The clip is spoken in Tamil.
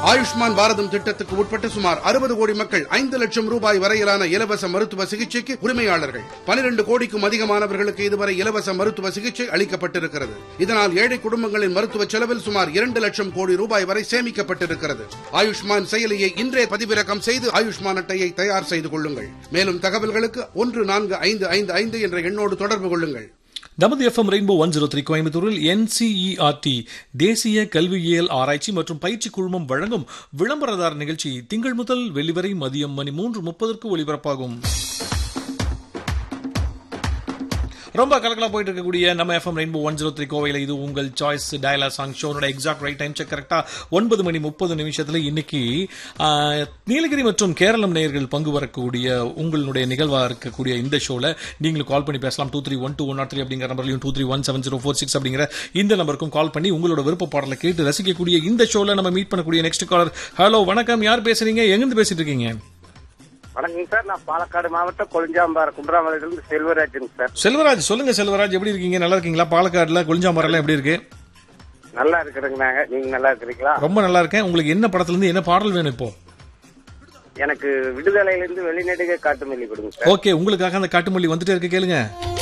ஆயுஷ்மான் பாரதம் திட்டத்துக்கு உட்பட்ட சுமார் அறுபது கோடி மக்கள் ஐந்து லட்சம் ரூபாய் வரையிலான இலவச மருத்துவ சிகிச்சைக்கு உரிமையாளர்கள் பனிரெண்டு கோடிக்கும் அதிகமானவர்களுக்கு இதுவரை இலவச மருத்துவ சிகிச்சை அளிக்கப்பட்டிருக்கிறது இதனால் ஏழை குடும்பங்களின் மருத்துவ செலவில் சுமார் இரண்டு லட்சம் கோடி ரூபாய் வரை சேமிக்கப்பட்டிருக்கிறது ஆயுஷ்மான் செயலியை இன்றே பதிவிறக்கம் செய்து ஆயுஷ்மான் அட்டையை தயார் செய்து கொள்ளுங்கள் மேலும் தகவல்களுக்கு ஒன்று நான்கு ஐந்து ஐந்து ஐந்து என்ற எண்ணோடு தொடர்பு கொள்ளுங்கள் நமது FM rainbow one zero three கோயம்புத்தூரில் என்சிஇஆர்டி தேசிய கல்வியியல் ஆராய்ச்சி மற்றும் பயிற்சி குழுமம் வழங்கும் விளம்பரதார் நிகழ்ச்சி திங்கள் முதல் வெள்ளிவரை மதியம் மணி மூன்று முப்பதற்கு ஒலிபரப்பாகும் ரொம்ப கலக்கலா போயிட்டு இருக்கக்கூடிய நம்ம FM rainbow one zero three கோவையில் இது உங்கள் சாய்ஸ் டயலா சாங் ஷோனோட எக்ஸாக்ட் ரைட் டைம் செக் கரெக்டா ஒன்பது மணி முப்பது நிமிஷத்துல இன்னைக்கு ஆஹ், நீலகிரி மற்றும் கேரளம் நேயர்கள் பங்கு வரக்கூடிய உங்களுடைய நிகழ்வா இருக்கக்கூடிய இந்த ஷோல நீங்களும் கால் பண்ணி பேசலாம் two three one two one nought three அப்படிங்கிற நம்பர்லையும் two three one seven zero four six அப்படிங்கிற இந்த நம்பருக்கும் கால் பண்ணி உங்களோட விருப்ப பாடலை கேட்டு ரசிக்கக்கூடிய இந்த ஷோல நம்ம மீட் பண்ணக்கூடிய நெக்ஸ்ட் காலர் ஹலோ வணக்கம் யார் பேசுறீங்க எங்கிருந்து பேசிட்டு இருக்கீங்க வணக்கம் சார் நான் பாலக்காடு மாவட்டம் கொளிஞ்சாம்பாறை குன்றமலையிலிருந்து செல்வராஜுங்க சார் செல்வராஜ் சொல்லுங்க செல்வராஜ் எப்படி இருக்கீங்க நல்லா இருக்கீங்களா பாலக்காடுல கொளிஞ்சாமரெல்லாம் எப்படி இருக்கு நல்லா இருக்கிறேங்க நாங்க நீங்க நல்லா இருக்கிறீங்களா ரொம்ப நல்லா இருக்கேன் உங்களுக்கு என்ன படத்துல இருந்து என்ன பாடல் வேணும் இப்போ எனக்கு விடுதலையிலிருந்து வெளிநடுக காட்டுமல்லி கொடுங்க சார் ஓகே உங்களுக்காக அந்த காட்டுமல்லி வந்துட்டே இருக்கு கேளுங்க